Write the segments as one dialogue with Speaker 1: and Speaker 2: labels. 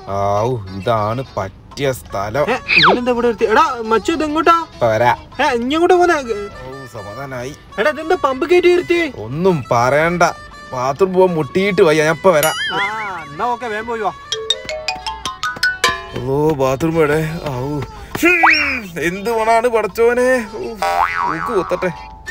Speaker 1: ആവു ഇതാണ് പറ്റിയ സ്ഥലം
Speaker 2: ഏ ഇവനെന്താ ഇവിടെ നിർത്തി എടാ മച്ചു ഇതെങ്ങോട്ടാ
Speaker 1: ഇപ്പൊ വരാ
Speaker 2: ഏ ഇങ്ങോട്ട് പോന്നെ
Speaker 1: ഓ സമാധാനായി
Speaker 2: എടാ ഇതെന്താ പമ്പ് കയറ്റി നിർത്തി
Speaker 1: ഒന്നും പറയണ്ട ബാത്റൂം പോവാൻ മുട്ടിയിട്ട് വയ്യ ഞാൻ ഇപ്പൊ വരാ
Speaker 2: ആ എന്നാ ഓക്കെ വേഗം പോയി വാ
Speaker 1: ഓ ബാത്റൂം എവിടെ ആവു ഹും, എന്ത് മണാണ് പടച്ചോനെ ഊ, മൂക്ക് കുത്തട്ടെ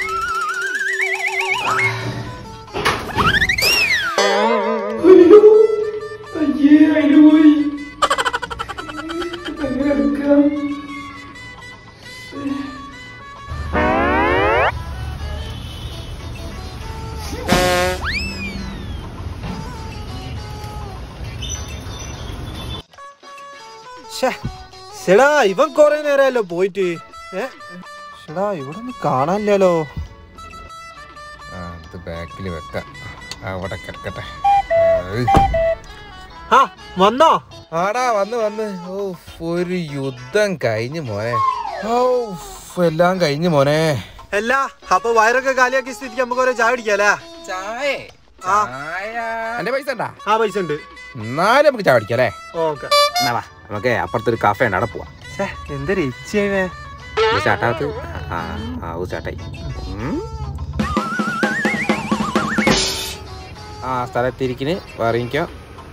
Speaker 2: ശ്ശേ, ശ്ശെടാ ഇവൻ കൊറേ നേരമല്ലോ പോയിട്ട് ഏ ഷടാ ഇവിടെ ഒന്നും കാണാനില്ലല്ലോ
Speaker 1: ആ ഇത് ബാക്കിൽ വെക്കാം അവിടെ കിടക്കട്ടെ
Speaker 2: ആ വന്നോ
Speaker 1: ആടാ വന്ന് വന്ന് ഓ ഒരു യുദ്ധം കഴിഞ്ഞു മോനെ ഓ എല്ലാം കഴിഞ്ഞു മോനെ
Speaker 2: അല്ല അപ്പൊ വയറൊക്കെ കാലിയാക്കി സ്ഥിതിക്ക് നമുക്ക് ഓരോ ചായ കുടിക്കാല്ലേ
Speaker 1: ചായ
Speaker 2: ആ.
Speaker 1: ചായ എന്റെ പൈസ ഉണ്ടാ
Speaker 2: ആ പൈസ ഉണ്ട്
Speaker 1: എന്നാലും നമുക്ക് ചായ കുടിക്കാം അല്ലേ
Speaker 2: ഓക്കെ
Speaker 1: എന്നാ വാ നമുക്ക് അപ്പുറത്തൊരു കാഫേ ഉണ്ട് അവിടെ പോവാം
Speaker 2: എന്തൊരു ഇച്ചേ
Speaker 1: ചാട്ടാത്ത് ആ ആ ഓ ചാട്ടായി ഉം. ആ സ്ഥലത്തിരിക്കിന് പറഞ്ഞോ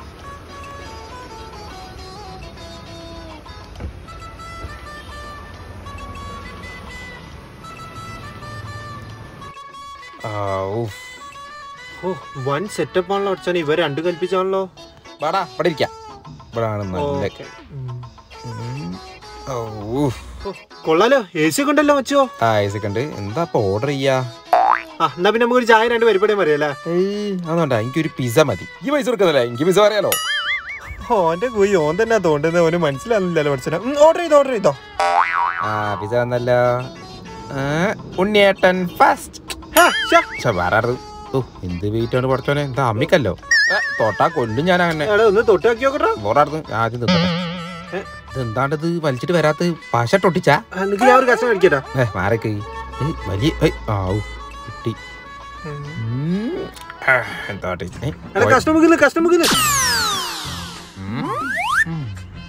Speaker 1: ആ ഊഫ്
Speaker 2: ഓ വൺ സെറ്റപ്പ് ആണല്ലോ അടിച്ചാണ് ഇവ രണ്ട് കൽപ്പിച്ചാണല്ലോ
Speaker 1: വാടാ ഇവിടെ ഇരിക്കാം ഇവിടെ ആണ് നല്ല
Speaker 2: ഓക്കെ
Speaker 1: ഉം. ഓ, ഊഫ്.
Speaker 2: കൊള്ളാലോ എ സി ഒക്കെ ഉണ്ടല്ലോ മച്ചോ
Speaker 1: ആ സെക്കൻഡ് എന്താ ഇപ്പൊ ഓർഡർ ചെയ്യാ
Speaker 2: ആ എന്നാ പിന്നെ നമുക്ക് ഒരു ചായ രണ്ട് പരിപാടിയും പറയാല്ലേ
Speaker 1: ഏയ് അതുകൊണ്ടാ എനിക്കൊരു പിസ്സ മതി ഈ പൈസ കൊടുക്കുന്നല്ലേ എനിക്ക് പിസ്സ പറയാലോ
Speaker 2: ഓന്റെ കുയി ഓൻ തന്നെ തോണ്ടുന്നത് ഓന് മനസ്സിലാവുന്നില്ലല്ലോ പഠിച്ചന ഓർഡർ ചെയ്തോ ഓർഡർ ചെയ്തോ
Speaker 1: ആ പിസ്സ വന്നല്ലോ ആ, ഉണ്ണിയേട്ടൻ ഫസ്റ്റ്
Speaker 2: ഹാ, ശ്ശെ.
Speaker 1: പക്ഷെ വേറെ ആരത്? ഓ എന്ത് വെയിറ്റ് ആണ് പഠിച്ചോനെ എന്താ അമ്മിക്കല്ലോ ഏ, തൊട്ടാ കൊല്ലും ഞാൻ അങ്ങനെ
Speaker 2: എടാ ഒന്ന് തൊട്ട് നോക്കി നോക്കട്ടെ
Speaker 1: വേറായിരുന്നു ആദ്യം തിന്നട്ടെ
Speaker 2: ഏ?
Speaker 1: ഇതെന്താണ്ടത് വലിച്ചിട്ട് വരാത്ത പശ ടൊട്ടിച്ചാ
Speaker 2: എനിക്ക് ഞാൻ ഒരു കഷ്ണം കഴിക്കട്ടാ
Speaker 1: ഏ മാരക്ക് ഏയ്, വലിയ ഏയ്, ആവു കിട്ടി ഉം. ആ, എന്താ ടേസ്റ്റ് ഏ,
Speaker 2: എടാ കഷ്ണം മുക്കുന്നു കഷ്ണം മുക്കുന്നു
Speaker 1: ഉം.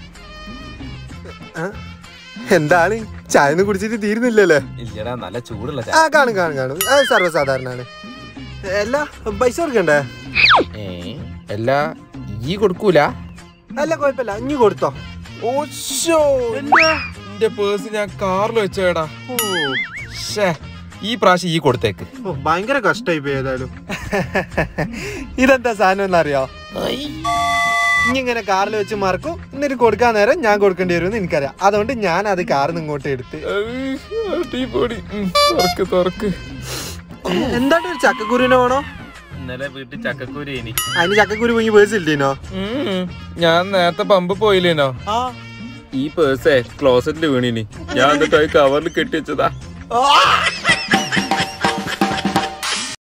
Speaker 2: എന്താണ് ചായ ഒന്നും കുടിച്ചിട്ട് തീരുന്നില്ലല്ലേ
Speaker 1: ഇല്ലടാ നല്ല ചൂടുള്ള
Speaker 2: ആ കാണും കാണും കാണും അത് സർവ്വസാധാരണാണ് അല്ല പൈസ കൊടുക്കണ്ടേ
Speaker 1: ഏ എല്ലാ ഈ കൊടുക്കൂല
Speaker 2: അല്ല കുഴപ്പമില്ല ഇനി കൊടുത്തോ
Speaker 1: ഓശോ എന്റെ പേഴ്സ് ഞാൻ കാറിൽ വെച്ചേടാ
Speaker 2: ഓ
Speaker 1: ഷേ ഈ പ്രാവശ്യം ഈ കൊടുത്തേക്ക്
Speaker 2: ഓ ഭയങ്കര കഷ്ടായി പോയി ഏതായാലും ഇതെന്താ സാധനം എന്നറിയോ ഇനി ഇങ്ങനെ കാറിൽ വെച്ച് മറക്കും എന്നിട്ട് കൊടുക്കാൻ നേരം ഞാൻ കൊടുക്കേണ്ടി വരുമെന്ന് എനിക്കറിയാം അതുകൊണ്ട് ഞാൻ അത് കാറിൽ നിന്ന് ഇങ്ങോട്ട് എടുത്ത്
Speaker 1: അടിപൊളി തുറക്ക് തുറക്ക്
Speaker 2: എന്താണ് ഒരു ചക്കക്കുരുവിനെ വേണോ
Speaker 1: ഇന്നലെ വീട്ടിൽ ചക്കക്കൂരി ഇനി
Speaker 2: അതിന് ചക്കക്കുരു പൊങ്ങി പേഴ്സ് ഇല്ലേനോ
Speaker 1: ഞാൻ നേരത്തെ പമ്പ് പോയില്ലേനോ
Speaker 2: ആ
Speaker 1: ഈ പേഴ്സേ ക്ലോസറ്റിൽ വീണിനി ഞാൻ എന്നിട്ട് കവറിൽ കെട്ടി വെച്ചതാ
Speaker 2: ആ!